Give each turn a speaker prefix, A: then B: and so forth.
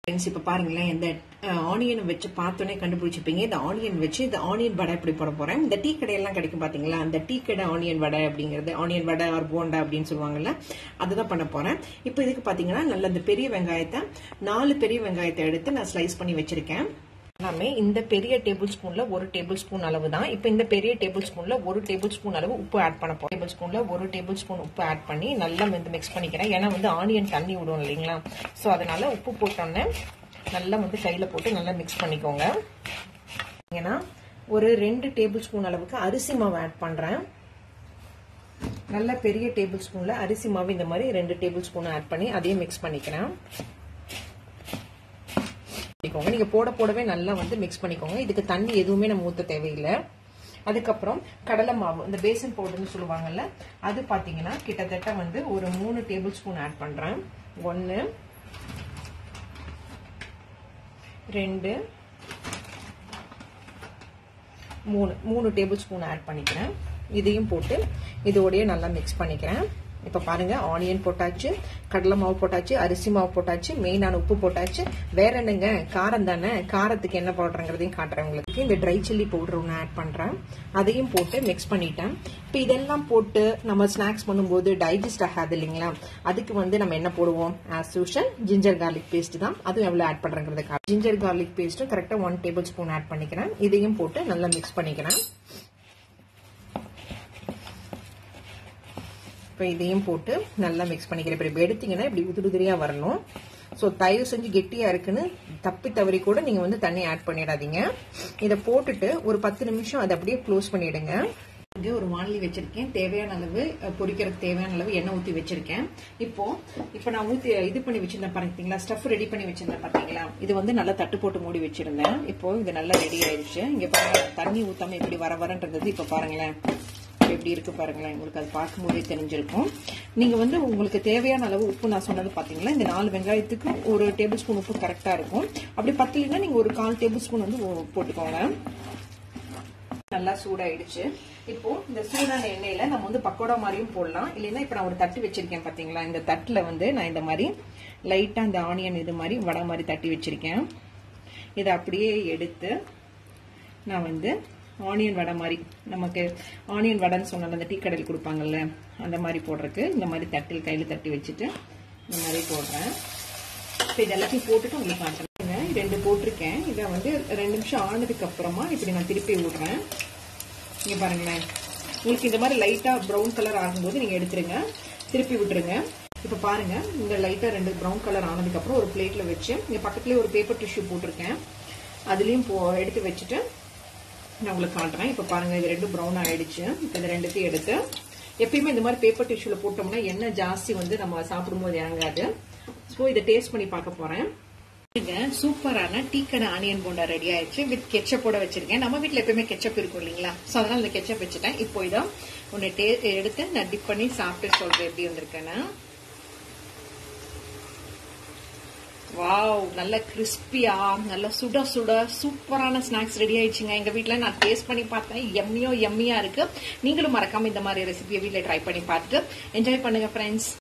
A: friends இப்போ பாருங்களேன் இந்த ஆனியனை வச்சு பார்த்தோன்னே கண்டுபிடிச்சிப்பீங்க இந்த ஆனியன் வச்சு இந்த ஆனியன் வடை எப்படி போட போறேன் இந்த டீ கடையெல்லாம் கிடைக்கும் பாத்தீங்களா அந்த டீ கடை ஆனியன் வடை அப்படிங்கிறது ஆனியன் வடை ஆர் போண்டா அப்படின்னு சொல்லுவாங்கல்ல அதுதான் பண்ண போறேன் இப்போ இதுக்கு பாத்தீங்கன்னா நல்ல இந்த பெரிய வெங்காயத்தை நாலு பெரிய வெங்காயத்தை எடுத்து நான் ஸ்லைஸ் பண்ணி வச்சிருக்கேன் எல்லாமே இந்த பெரிய டேபிள் ஸ்பூன்ல ஒரு டேபிள் ஸ்பூன் அளவு தான் இப்போ இந்த பெரிய டேபிள் ஸ்பூன்ல ஒரு டேபிள் ஸ்பூன் அளவு உப்பு ஆட் பண்ண போறோம் டேபிள் ஸ்பூன்ல ஒரு டேபிள் ஸ்பூன் உப்பு ஆட் பண்ணி நல்லா வந்து மிக்ஸ் பண்ணிக்கிறேன் ஏன்னா வந்து ஆனியன் தண்ணி விடும் இல்லைங்களா ஸோ அதனால உப்பு போட்டோன்னே நல்லா வந்து கையில போட்டு நல்லா மிக்ஸ் பண்ணிக்கோங்க ஏன்னா ஒரு ரெண்டு டேபிள் ஸ்பூன் அளவுக்கு அரிசி மாவு ஆட் பண்றேன் நல்ல பெரிய டேபிள் ஸ்பூன்ல அரிசி மாவு இந்த மாதிரி ரெண்டு டேபிள் ஸ்பூன் ஆட் பண்ணி அதையும் மிக்ஸ் பண்ணிக்கிறேன் பண்ணிக்கோங்க நீங்க போட போடவே நல்லா வந்து மிக்ஸ் பண்ணிக்கோங்க இதுக்கு தண்ணி எதுவுமே நம்ம ஊத்த தேவையில்லை அதுக்கப்புறம் கடலை மாவு இந்த பேசன் பவுடர்னு சொல்லுவாங்கல்ல அது பாத்தீங்கன்னா கிட்டத்தட்ட வந்து ஒரு மூணு டேபிள் ஸ்பூன் ஆட் பண்றேன் ஒன்னு ரெண்டு மூணு மூணு டேபிள் ஸ்பூன் ஆட் பண்ணிக்கிறேன் இதையும் போட்டு இதோடய நல்லா மிக்ஸ் பண்ணிக்கிறேன் இப்போ பாருங்க ஆனியன் போட்டாச்சு கடலை மாவு போட்டாச்சு அரிசி மாவு போட்டாச்சு மெயினான உப்பு போட்டாச்சு வேற என்னங்க காரம் தானே காரத்துக்கு என்ன போடுறேங்கிறதையும் காட்டுறேன் உங்களுக்கு இந்த ட்ரை சில்லி பவுடர் ஒன்று ஆட் பண்றேன் அதையும் போட்டு மிக்ஸ் பண்ணிட்டேன் இப்போ இதெல்லாம் போட்டு நம்ம ஸ்நாக்ஸ் பண்ணும்போது டைஜஸ்ட் ஆகாது இல்லைங்களா அதுக்கு வந்து நம்ம என்ன போடுவோம் as usual ginger garlic paste தான் அதுவும் எவ்வளோ ஆட் பண்றேங்கிறது ஜிஞ்சர் கார்லிக் பேஸ்ட்டும் கரெக்டாக ஒன் டேபிள் ஸ்பூன் ஆட் பண்ணிக்கிறேன் இதையும் போட்டு நல்லா மிக்ஸ் பண்ணிக்கிறேன் இப்போ இதையும் போட்டு நல்லா மிக்ஸ் பண்ணிக்கிறேன் இப்படி எடுத்தீங்கன்னா இப்படி உதிரி உதிரியா வரணும் ஸோ தயவு செஞ்சு கெட்டியா இருக்குன்னு தப்பி தவறி கூட நீங்க வந்து தண்ணி ஆட் பண்ணிடாதீங்க இதை போட்டுட்டு ஒரு பத்து நிமிஷம் அதை அப்படியே க்ளோஸ் பண்ணிடுங்க இங்கே ஒரு வானலி வச்சிருக்கேன் தேவையான அளவு பொரிக்கிறதுக்கு தேவையான அளவு எண்ணெய் ஊற்றி வச்சிருக்கேன் இப்போ இப்போ நான் ஊற்றி இது பண்ணி வச்சிருந்தேன் பார்த்தீங்களா ஸ்டஃப் ரெடி பண்ணி வச்சிருந்தேன் பார்த்தீங்களா இது வந்து நல்லா தட்டு போட்டு மூடி வச்சிருந்தேன் இப்போ இது நல்லா ரெடி ஆயிடுச்சு இங்கே பாருங்க தண்ணி ஊத்தாம எப்படி வர வரன்றது இப்போ பாருங்களேன் எப்படி இருக்கு பாருங்களேன் உங்களுக்கு அது பார்க்கும்போதே தெரிஞ்சிருக்கும் நீங்க வந்து உங்களுக்கு தேவையான அளவு உப்பு நான் சொன்னது பாத்தீங்களா இந்த நாலு வெங்காயத்துக்கு ஒரு டேபிள் ஸ்பூன் உப்பு கரெக்டா இருக்கும் அப்படி பத்தலைன்னா நீங்க ஒரு கால் டேபிள் ஸ்பூன் வந்து போட்டுக்கோங்க நல்லா சூடாயிடுச்சு இப்போ இந்த சூடான எண்ணெயில நம்ம வந்து பக்கோடா மாதிரியும் போடலாம் இல்லைன்னா இப்ப நான் ஒரு தட்டு வச்சிருக்கேன் பாத்தீங்களா இந்த தட்டுல வந்து நான் இந்த மாதிரி லைட்டா இந்த ஆனியன் இது மாதிரி வடை மாதிரி தட்டி வச்சிருக்கேன் இதை அப்படியே எடுத்து நான் வந்து ஆனியன் வடை மாதிரி நமக்கு ஆனியன் வடைன்னு சொன்னால அந்த டீ கடையில் கொடுப்பாங்கல்ல அந்த மாதிரி போடுறதுக்கு இந்த மாதிரி தட்டில் கையில் தட்டி வச்சுட்டு இந்த மாதிரி போடுறேன் இப்போ இது எல்லாத்தையும் போட்டுட்டு உங்களுக்கு காட்டுறேன் ரெண்டு போட்டிருக்கேன் இதை வந்து ரெண்டு நிமிஷம் ஆனதுக்கு அப்புறமா இப்படி நான் திருப்பி விடுறேன் இங்கே பாருங்களேன் உங்களுக்கு இந்த மாதிரி லைட்டாக ப்ரௌன் கலர் ஆகும்போது நீங்கள் எடுத்துருங்க திருப்பி விட்டுருங்க இப்போ பாருங்க இந்த லைட்டாக ரெண்டு ப்ரௌன் கலர் ஆனதுக்கப்புறம் ஒரு பிளேட்டில் வச்சு இங்கே பக்கத்துலேயே ஒரு பேப்பர் டிஷ்யூ போட்டிருக்கேன் அதுலேயும் போ எடுத்து வச்சுட்டு நான் உங்களுக்கு காட்டுறேன் இப்போ பாருங்க இது ரெண்டும் ப்ரௌன் ஆயிடுச்சு இப்போ இந்த ரெண்டுத்தையும் எடுத்து எப்பயுமே இந்த மாதிரி பேப்பர் டிஷ்யூல போட்டோம்னா எண்ணெய் ஜாஸ்தி வந்து நம்ம சாப்பிடும்போது இறங்காது ஸோ இதை டேஸ்ட் பண்ணி பார்க்க போறேன் சூப்பரான டீ கடை ஆனியன் போண்டா ரெடி ஆயிடுச்சு வித் கெச்சப்போட வச்சிருக்கேன் நம்ம வீட்டில் எப்பயுமே கெச்சப் இருக்கும் இல்லைங்களா ஸோ அதனால இந்த கெச்சப் வச்சுட்டேன் இப்போ இதை ஒன்று டே எடுத்து நான் டிப் பண்ணி சாப்பிட்டு சொல்றேன் எப்படி வந்திருக்கேன்னு வாவ் நல்ல கிறிஸ்பியா நல்ல சுட சுட சூப்பரான ஸ்நாக்ஸ் ரெடி ஆயிடுச்சுங்க எங்க வீட்ல நான் டேஸ்ட் பண்ணி பார்த்தேன் எம்மியோ எம்மியா இருக்கு நீங்களும் மறக்காம இந்த மாதிரி ரெசிபியை வீட்ல ட்ரை பண்ணி பார்த்துட்டு என்ஜாய் பண்ணுங்க ஃப்ரெண்ட்ஸ்